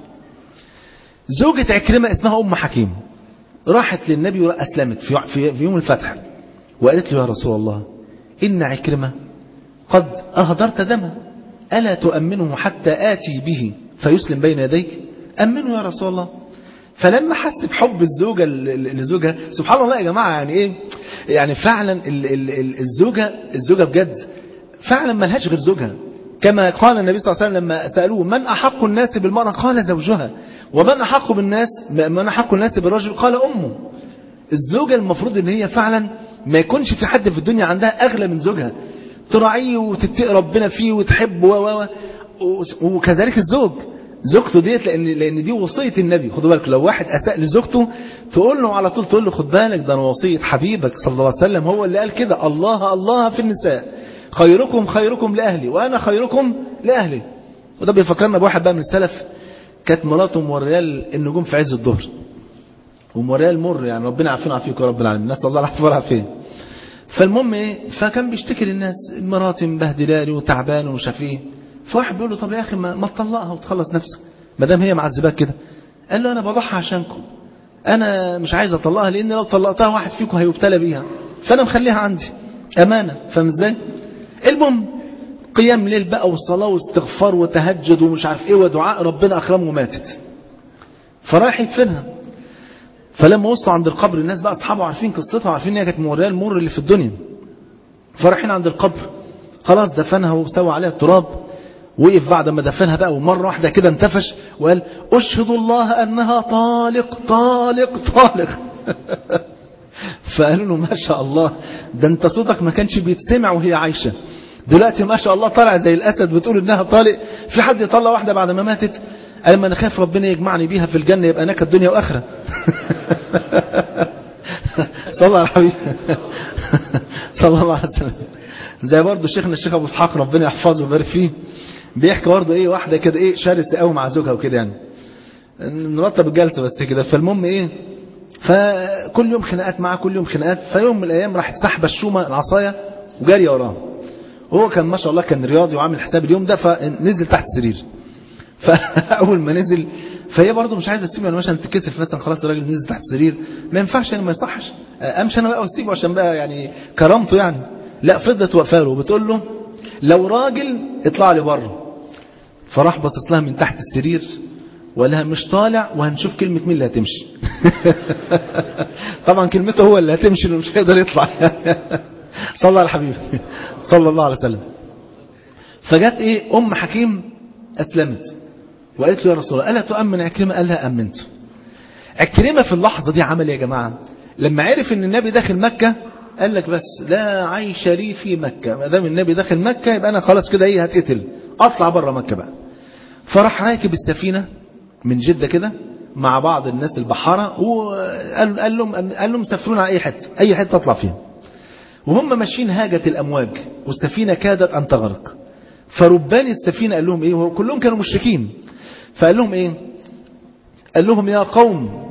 زوجة عكرمة اسمها أم حكيم راحت للنبي وأسلمت في, في, في يوم الفتح وقالت له يا رسول الله إن عكرمة قد أهدرت دمه ألا تؤمنه حتى آتي به فيسلم بين يديك أمنه يا رسول الله فلما حس بحب الزوجة لزوجها سبحان الله يا جماعة يعني إيه يعني فعلا الزوجة الزوجة بجد فعلا ملهاش غير زوجها كما قال النبي صلى الله عليه وسلم لما سألوه من أحق الناس بالمرأة قال زوجها ومن أحق بالناس من أحق الناس بالرجل قال أمه الزوجة المفروض ان هي فعلا ما يكونش في حد في الدنيا عندها أغلى من زوجها تراعيه وتتقي ربنا فيه وتحبه و وكذلك الزوج زوجته ديت لان لان دي وصيه النبي خدوا بالك لو واحد اساء لزوجته تقول له على طول تقول له خد بالك ده انا وصيه حبيبك صلى الله عليه وسلم هو اللي قال كده الله الله في النساء خيركم خيركم لاهلي وانا خيركم لاهلي وده بيفكرنا بواحد بقى من السلف كانت مراته موريه النجوم في عز الظهر وموريه المر يعني ربنا يعافينا ويعافيكم يا رب العالمين نسال الله العافيه والعافيه فالمهم ايه فكان بيشتكي للناس مراتي مبهدلاني وتعبان ومش عارف ايه فواحد بيقول له طب يا اخي ما, ما تطلقها وتخلص نفسك ما دام هي معذباك كده قال له انا بضحي عشانكم انا مش عايز اطلقها لان لو طلقتها واحد فيكم هيبتلى بيها فانا مخليها عندي امانه فاهم ازاي المهم قيام ليل بقى وصلاه واستغفار وتهجد ومش عارف ايه ودعاء ربنا اكرمه وماتت فراح يدفنها فلما وصلوا عند القبر الناس بقى اصحابه عارفين قصتها وعارفين ان هي كانت موريه المر اللي في الدنيا فرايحين عند القبر خلاص دفنها وسوى عليها التراب وقف بعد ما دفنها بقى ومرة واحدة كده انتفش وقال أشهد الله أنها طالق طالق طالق فقالوا له ما شاء الله ده انت صوتك ما كانش بيتسمع وهي عايشة دلوقتي ما شاء الله طالع زي الأسد بتقول إنها طالق في حد يطلع واحدة بعد ما ماتت قال ما أنا خايف ربنا يجمعني بيها في الجنة يبقى نكد دنيا وآخرة صلى الله على الحبيب صلى الله عليه وسلم زي برضه شيخنا الشيخ ابو اسحاق ربنا يحفظه ويبارك فيه بيحكي برضه ايه واحده كده ايه شرسه قوي مع زوجها وكده يعني نرتب الجلسه بس كده فالمهم ايه فكل يوم خناقات معاه كل يوم خناقات فيوم من الايام راحت سحبه الشومه العصايه وجاريه وراه وهو كان ما شاء الله كان رياضي وعامل حساب اليوم ده فنزل تحت السرير فاول ما نزل فهي برضه مش عايزه تسيبه يعني مثلا تكسف مثلا خلاص الراجل نزل تحت السرير ما ينفعش يعني ما يصحش امشي انا بقى واسيبه عشان بقى يعني كرامته يعني لا فضلت واقفه له بتقول له لو راجل اطلع لي بره فراح باصص لها من تحت السرير وقال لها مش طالع وهنشوف كلمة مين اللي هتمشي طبعا كلمته هو اللي هتمشي اللي مش هيقدر يطلع صلى الله على الحبيب صلى الله عليه وسلم فجت ايه ام حكيم اسلمت وقالت له يا رسول الله الا تؤمن عكرمه قال لها امنت عكرمه في اللحظه دي عمل ايه يا جماعه لما عرف ان النبي داخل مكه قال لك بس لا عيش لي في مكة ما دام النبي داخل مكة يبقى أنا خلاص كده إيه هتقتل أطلع بره مكة بقى فراح راكب السفينة من جدة كده مع بعض الناس البحارة وقال قال لهم قال لهم سافرون على أي حتة أي حتة تطلع فيها وهم ماشيين هاجت الأمواج والسفينة كادت أن تغرق فربان السفينة قال لهم إيه وكلهم كانوا مشركين فقال لهم إيه قال لهم يا قوم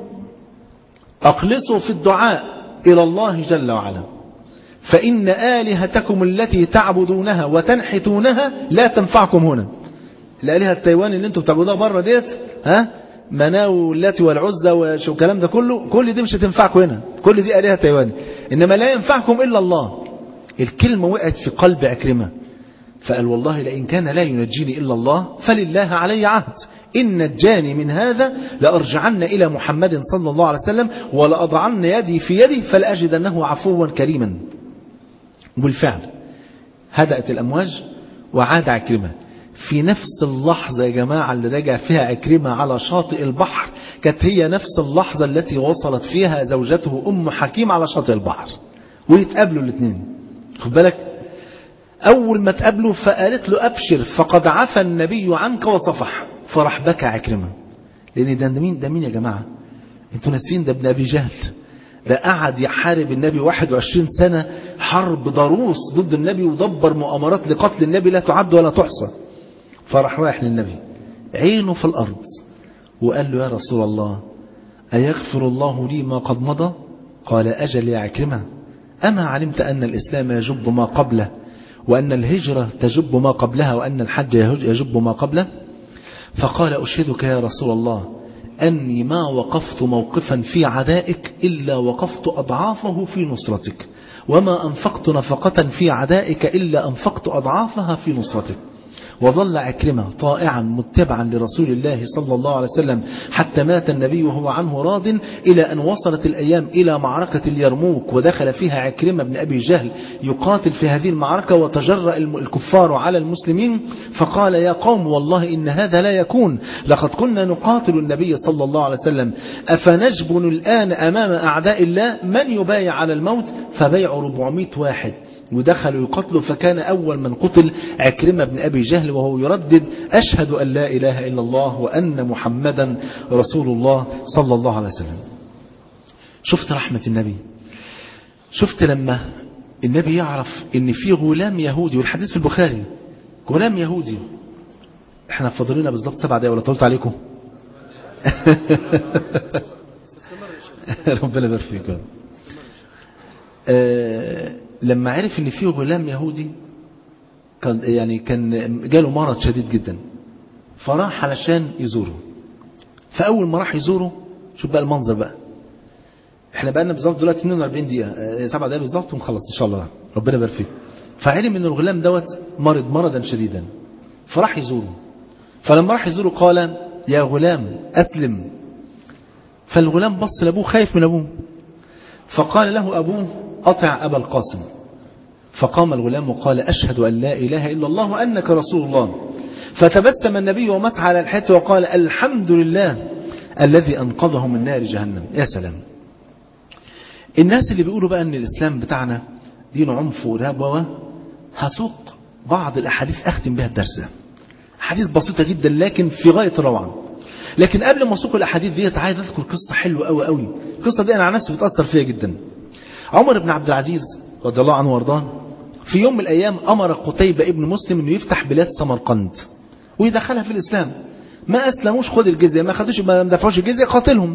أقلصوا في الدعاء إلى الله جل وعلا فإن آلهتكم التي تعبدونها وتنحتونها لا تنفعكم هنا الآلهة التايوان اللي انتم بتعبدوها بره ديت ها مناو واللاتي والعزة والكلام ده كله كل دي مش هتنفعكم هنا كل دي آلهة تايوان إنما لا ينفعكم إلا الله الكلمة وقعت في قلب أكرمة فقال والله لئن كان لا ينجيني إلا الله فلله علي عهد إن نجاني من هذا لأرجعن إلى محمد صلى الله عليه وسلم ولأضعن يدي في يدي فلأجدنه عفوا كريما بالفعل هدأت الأمواج وعاد عكرمة في نفس اللحظة يا جماعة اللي رجع فيها عكرمة على شاطئ البحر كانت هي نفس اللحظة التي وصلت فيها زوجته أم حكيم على شاطئ البحر ويتقابلوا الاثنين خد بالك أول ما تقابلوا فقالت له أبشر فقد عفى النبي عنك وصفح فرح بكى عكرمة لأن ده مين ده مين يا جماعة انتوا ناسين ده ابن أبي جهل ده قعد يحارب النبي 21 سنة حرب ضروس ضد النبي ودبر مؤامرات لقتل النبي لا تعد ولا تحصى فرح رايح للنبي عينه في الأرض وقال له يا رسول الله أيغفر الله لي ما قد مضى قال أجل يا عكرمة أما علمت أن الإسلام يجب ما قبله وأن الهجرة تجب ما قبلها وأن الحج يجب ما قبله فقال أشهدك يا رسول الله أني ما وقفت موقفا في عدائك إلا وقفت أضعافه في نصرتك وما أنفقت نفقة في عدائك إلا أنفقت أضعافها في نصرتك وظل عكرمة طائعا متبعا لرسول الله صلى الله عليه وسلم حتى مات النبي وهو عنه راض إلى أن وصلت الأيام إلى معركة اليرموك ودخل فيها عكرمة بن أبي جهل يقاتل في هذه المعركة وتجرأ الكفار على المسلمين فقال يا قوم والله إن هذا لا يكون لقد كنا نقاتل النبي صلى الله عليه وسلم أفنجبن الآن أمام أعداء الله من يبايع على الموت فبيع 400 واحد ودخلوا يقتلوا فكان أول من قتل عكرمة بن أبي جهل وهو يردد أشهد أن لا إله إلا الله وأن محمدا رسول الله صلى الله عليه وسلم شفت رحمة النبي شفت لما النبي يعرف ان في غلام يهودي والحديث في البخاري غلام يهودي احنا فاضلين بالظبط سبع دقايق ولا طولت عليكم ربنا يبارك فيكم آه لما عرف ان في غلام يهودي كان يعني كان جاله مرض شديد جدا فراح علشان يزوره فاول ما راح يزوره شوف بقى المنظر بقى احنا بقى لنا بالظبط دلوقتي 42 دقيقه سبع دقايق بالظبط ونخلص ان شاء الله ربنا يبارك فيك فعلم ان الغلام دوت مرض مرضا شديدا فراح يزوره فلما راح يزوره قال يا غلام اسلم فالغلام بص لابوه خايف من ابوه فقال له ابوه أطع أبا القاسم فقام الغلام وقال أشهد أن لا إله إلا الله وأنك رسول الله فتبسم النبي ومسح على الحيط وقال الحمد لله الذي أنقذه من نار جهنم يا سلام الناس اللي بيقولوا بقى أن الإسلام بتاعنا دين عنف وإرهاب هسوق بعض الأحاديث أختم بها الدرس أحاديث بسيطة جدا لكن في غاية الروعة لكن قبل ما أسوق الأحاديث ديت عايز أذكر قصة حلوة قوي قوي القصة دي أنا على نفسي بتأثر فيها جدا عمر بن عبد العزيز رضي الله عنه وارضاه في يوم من الأيام أمر قتيبة ابن مسلم أنه يفتح بلاد سمرقند ويدخلها في الإسلام ما أسلموش خد الجزية ما خدوش ما دفعوش الجزية قاتلهم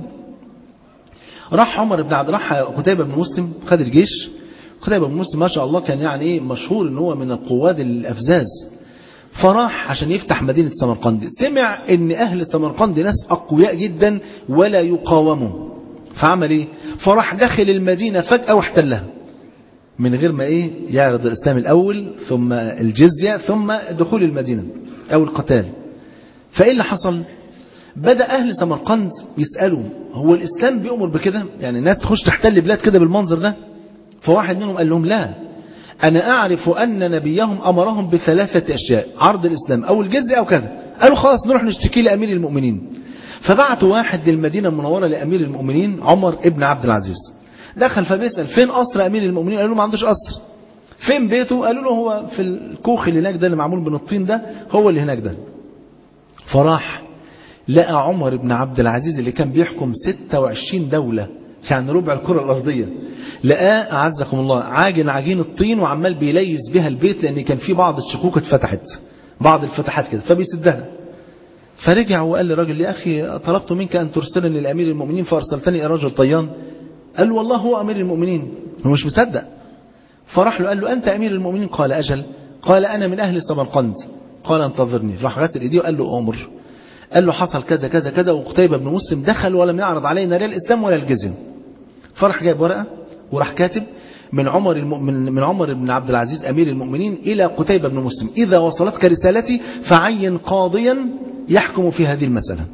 راح عمر بن عبد راح قتيبة بن مسلم خد الجيش قتيبة بن مسلم ما شاء الله كان يعني ايه مشهور ان هو من القواد الأفزاز فراح عشان يفتح مدينة سمرقند سمع ان أهل سمرقند ناس أقوياء جدا ولا يقاوموا فعمل ايه فراح داخل المدينة فجأة واحتلها من غير ما ايه يعرض الاسلام الاول ثم الجزية ثم دخول المدينة او القتال فايه اللي حصل بدأ اهل سمرقند يسألوا هو الاسلام بيأمر بكده يعني الناس تخش تحتل بلاد كده بالمنظر ده فواحد منهم قال لهم لا انا اعرف ان نبيهم امرهم بثلاثة اشياء عرض الاسلام او الجزية او كذا قالوا خلاص نروح نشتكي لامير المؤمنين فبعتوا واحد للمدينة المنورة لأمير المؤمنين عمر ابن عبد العزيز دخل فبيسأل فين قصر أمير المؤمنين قالوا له ما عندوش قصر فين بيته قالوا له هو في الكوخ اللي هناك ده اللي معمول من الطين ده هو اللي هناك ده فراح لقى عمر بن عبد العزيز اللي كان بيحكم 26 دولة يعني ربع الكرة الأرضية لقاه أعزكم الله عاجن عجين الطين وعمال بيليس بها البيت لأن كان في بعض الشكوك اتفتحت بعض الفتحات كده فبيسدها فرجع وقال للراجل يا أخي طلبت منك أن ترسلني لأمير المؤمنين فأرسلتني إلى رجل طيان قال له والله هو أمير المؤمنين هو مش مصدق فراح له قال له أنت أمير المؤمنين قال أجل قال أنا من أهل سمرقند قال انتظرني راح غسل إيديه وقال له أمر قال له حصل كذا كذا كذا وقتيبة بن مسلم دخل ولم يعرض علينا لا الإسلام ولا الجزية فرح جايب ورقة وراح كاتب من عمر من من عمر بن عبد العزيز أمير المؤمنين إلى قتيبة بن مسلم إذا وصلتك رسالتي فعين قاضيا يحكم في هذه المسألة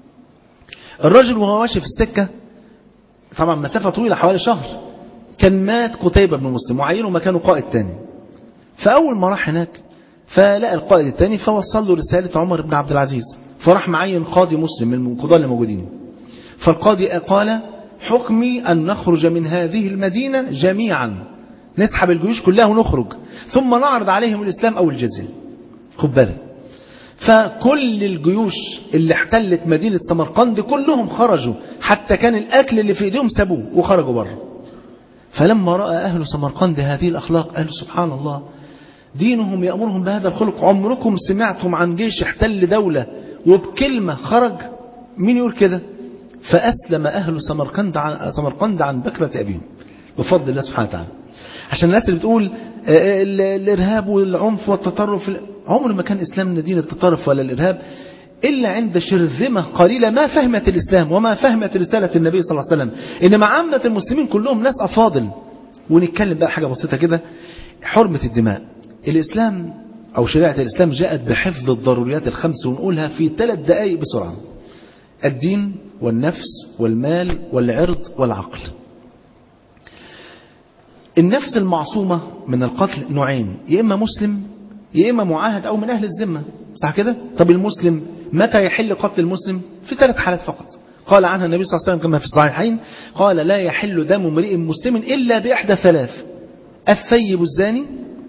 الرجل وهو ماشي في السكة طبعا مسافة طويلة حوالي شهر كان مات قتيبة بن مسلم وعينه مكانه قائد تاني فأول ما راح هناك فلقى القائد التاني فوصل له رسالة عمر بن عبد العزيز فراح معين قاضي مسلم من القضاة اللي موجودين فالقاضي قال حكمي أن نخرج من هذه المدينة جميعا نسحب الجيوش كلها ونخرج ثم نعرض عليهم الإسلام أو الجزية خد بالك فكل الجيوش اللي احتلت مدينة سمرقند كلهم خرجوا حتى كان الأكل اللي في ايديهم سابوه وخرجوا بره فلما رأى أهل سمرقند هذه الأخلاق قالوا سبحان الله دينهم يأمرهم بهذا الخلق عمركم سمعتم عن جيش احتل دولة وبكلمة خرج مين يقول كده فأسلم أهل سمرقند عن, سمرقند عن بكرة أبيهم بفضل الله سبحانه وتعالى عشان الناس اللي بتقول الإرهاب والعنف والتطرف عمر ما كان إسلامنا دين التطرف ولا الإرهاب إلا عند شرذمة قليلة ما فهمت الإسلام وما فهمت رسالة النبي صلى الله عليه وسلم إنما عامة المسلمين كلهم ناس أفاضل ونتكلم بقى حاجة بسيطة كده حرمة الدماء الإسلام أو شريعة الإسلام جاءت بحفظ الضروريات الخمس ونقولها في ثلاث دقائق بسرعة الدين والنفس والمال والعرض والعقل النفس المعصومة من القتل نوعين يا إما مسلم يا إما معاهد أو من أهل الذمة صح كده طب المسلم متى يحل قتل المسلم في ثلاث حالات فقط قال عنها النبي صلى الله عليه وسلم كما في الصحيحين قال لا يحل دم امرئ مسلم إلا بإحدى ثلاث الثيب الزاني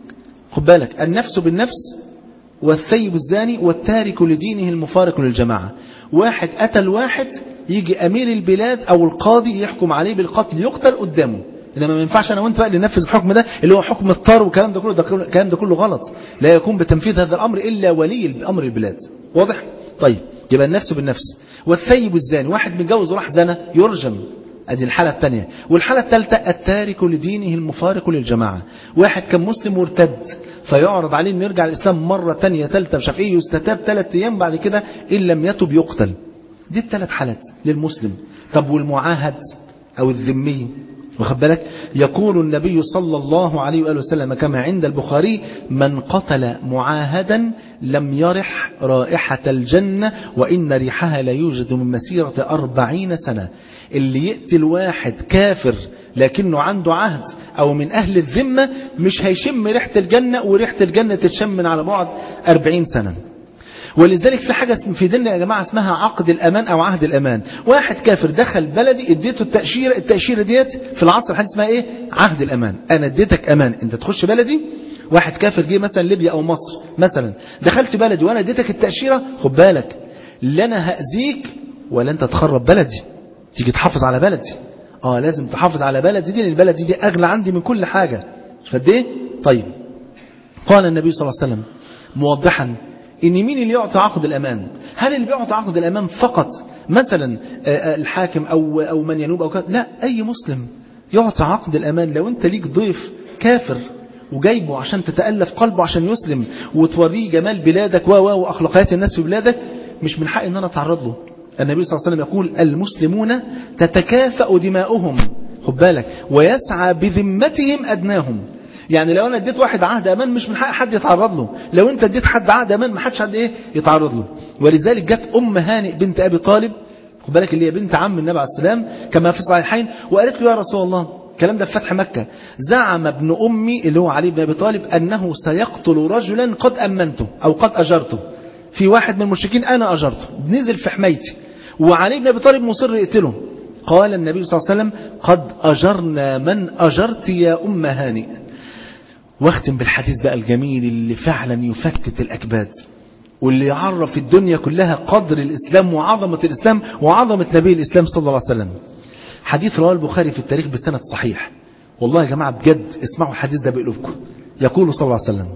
خد بالك النفس بالنفس والثيب الزاني والتارك لدينه المفارق للجماعة واحد قتل واحد يجي أمير البلاد أو القاضي يحكم عليه بالقتل يقتل قدامه انما ما ينفعش انا وانت بقى اللي ننفذ الحكم ده اللي هو حكم الطار والكلام ده كله ده الكلام ده كله غلط لا يكون بتنفيذ هذا الامر الا ولي امر البلاد واضح طيب يبقى النفس بالنفس والثيب الزاني واحد متجوز وراح زنا يرجم ادي الحالة الثانية والحالة الثالثة التارك لدينه المفارق للجماعة واحد كان مسلم مرتد فيعرض عليه انه يرجع الاسلام مرة ثانيه ثالثة مش عارف ايه يستتاب ثلاث ايام بعد كده ان لم يتب يقتل دي الثلاث حالات للمسلم طب والمعاهد او الذمي واخد بالك يقول النبي صلى الله عليه وآله وسلم كما عند البخاري من قتل معاهدا لم يرح رائحة الجنة وإن ريحها لا يوجد من مسيرة أربعين سنة اللي يقتل واحد كافر لكنه عنده عهد أو من أهل الذمة مش هيشم ريحة الجنة وريحة الجنة تتشم من على بعد أربعين سنة ولذلك في حاجة في ديننا يا جماعة اسمها عقد الأمان أو عهد الأمان واحد كافر دخل بلدي اديته التأشيرة التأشيرة ديت في العصر الحديث اسمها ايه عهد الأمان أنا اديتك أمان أنت تخش بلدي واحد كافر جه مثلا ليبيا أو مصر مثلا دخلت بلدي وأنا اديتك التأشيرة خد بالك لا أنا هأذيك ولا أنت تخرب بلدي تيجي تحافظ على بلدي اه لازم تحافظ على بلدي دي لان البلد دي, دي أغلى عندي من كل حاجة فد ايه طيب قال النبي صلى الله عليه وسلم موضحا ان مين اللي يعطي عقد الامان هل اللي بيعطي عقد الامان فقط مثلا الحاكم او او من ينوب او كذا لا اي مسلم يعطي عقد الامان لو انت ليك ضيف كافر وجايبه عشان تتالف قلبه عشان يسلم وتوريه جمال بلادك و واخلاقيات الناس في بلادك مش من حق ان انا اتعرض له النبي صلى الله عليه وسلم يقول المسلمون تتكافأ دماؤهم خد بالك ويسعى بذمتهم ادناهم يعني لو انا اديت واحد عهد امان مش من حق حد يتعرض له لو انت اديت حد عهد امان ما حدش حد ايه يتعرض له ولذلك جت ام هانئ بنت ابي طالب خد بالك اللي هي بنت عم النبي عليه السلام كما في الصحيحين وقالت له يا رسول الله الكلام ده في فتح مكة زعم ابن أمي اللي هو علي بن أبي طالب أنه سيقتل رجلا قد أمنته أو قد أجرته في واحد من المشركين أنا أجرته نزل في حمايتي وعلي بن أبي طالب مصر يقتله قال النبي صلى الله عليه وسلم قد أجرنا من أجرت يا أم هانئ واختم بالحديث بقى الجميل اللي فعلا يفتت الأكباد واللي يعرف الدنيا كلها قدر الإسلام وعظمة الإسلام وعظمة نبي الإسلام صلى الله عليه وسلم حديث رواه البخاري في التاريخ بسند صحيح والله يا جماعة بجد اسمعوا الحديث ده بقلوبكم يقول صلى الله عليه وسلم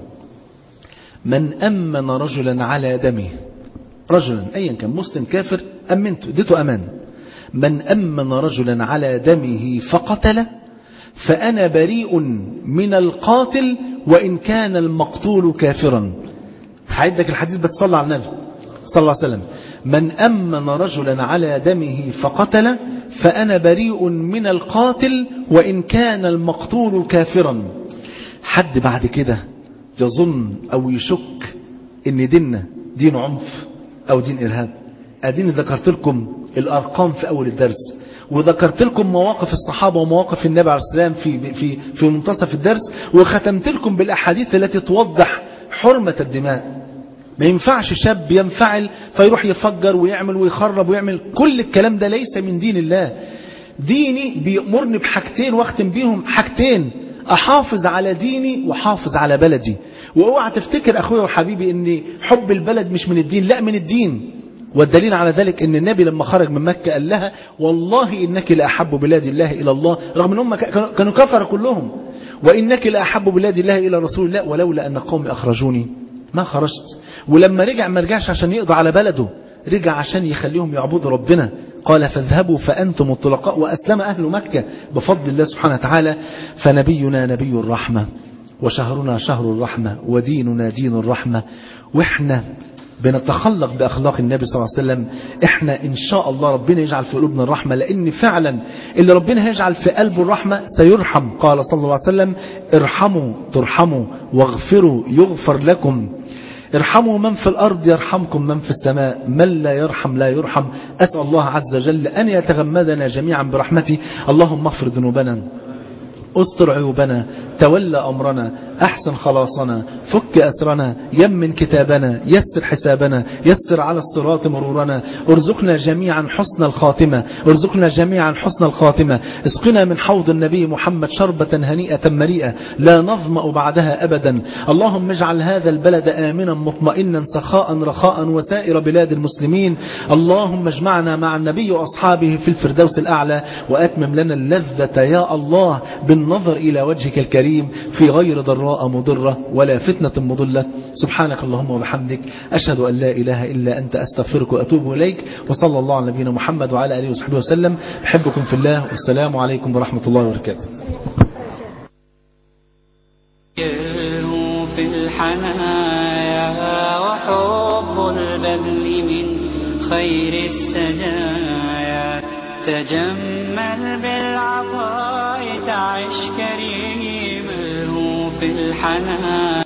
من أمن رجلا على دمه رجلا أيا كان مسلم كافر أمنته اديته أمان من أمن رجلا على دمه فقتله فأنا بريء من القاتل وإن كان المقتول كافرا هعدك الحديث بس صلى على النبي صلى الله عليه وسلم من أمن رجلا على دمه فقتل فأنا بريء من القاتل وإن كان المقتول كافرا حد بعد كده يظن أو يشك إن ديننا دين عنف أو دين إرهاب أديني ذكرت لكم الأرقام في أول الدرس وذكرت لكم مواقف الصحابة ومواقف النبي عليه السلام في في في منتصف الدرس وختمت لكم بالأحاديث التي توضح حرمة الدماء ما ينفعش شاب ينفعل فيروح يفجر ويعمل ويخرب ويعمل كل الكلام ده ليس من دين الله ديني بيأمرني بحاجتين واختم بيهم حاجتين أحافظ على ديني وحافظ على بلدي واوعى تفتكر أخويا وحبيبي أن حب البلد مش من الدين لا من الدين والدليل على ذلك ان النبي لما خرج من مكة قال لها والله انك لأحب بلاد الله الى الله رغم ان هم كانوا كفر كلهم وانك لأحب بلاد الله الى رسول الله ولولا ان قومي اخرجوني ما خرجت ولما رجع ما رجعش عشان يقضي على بلده رجع عشان يخليهم يعبدوا ربنا قال فاذهبوا فأنتم الطلقاء وأسلم أهل مكة بفضل الله سبحانه وتعالى فنبينا نبي الرحمة وشهرنا شهر الرحمة وديننا دين الرحمة وإحنا بنتخلق بأخلاق النبي صلى الله عليه وسلم احنا ان شاء الله ربنا يجعل في قلوبنا الرحمة لان فعلا اللي ربنا هيجعل في قلبه الرحمة سيرحم قال صلى الله عليه وسلم ارحموا ترحموا واغفروا يغفر لكم ارحموا من في الأرض يرحمكم من في السماء من لا يرحم لا يرحم أسأل الله عز وجل أن يتغمدنا جميعا برحمته اللهم اغفر ذنوبنا استر عيوبنا تولى أمرنا أحسن خلاصنا فك أسرنا يمن كتابنا يسر حسابنا يسر على الصراط مرورنا ارزقنا جميعا حسن الخاتمة ارزقنا جميعا حسن الخاتمة اسقنا من حوض النبي محمد شربة هنيئة مريئة لا نظمأ بعدها أبدا اللهم اجعل هذا البلد آمنا مطمئنا سخاء رخاء وسائر بلاد المسلمين اللهم اجمعنا مع النبي وأصحابه في الفردوس الأعلى وأتمم لنا اللذة يا الله بالنظر إلى وجهك الكريم في غير ضراء مضرة ولا فتنة مضلة سبحانك اللهم وبحمدك أشهد أن لا إله إلا أنت أستغفرك وأتوب إليك وصلى الله على نبينا محمد وعلى آله وصحبه وسلم بحبكم في الله والسلام عليكم ورحمة الله وبركاته في الحنايا وحب البذل من خير السجايا تجمل بالعطاء تعش كريما في الحنايا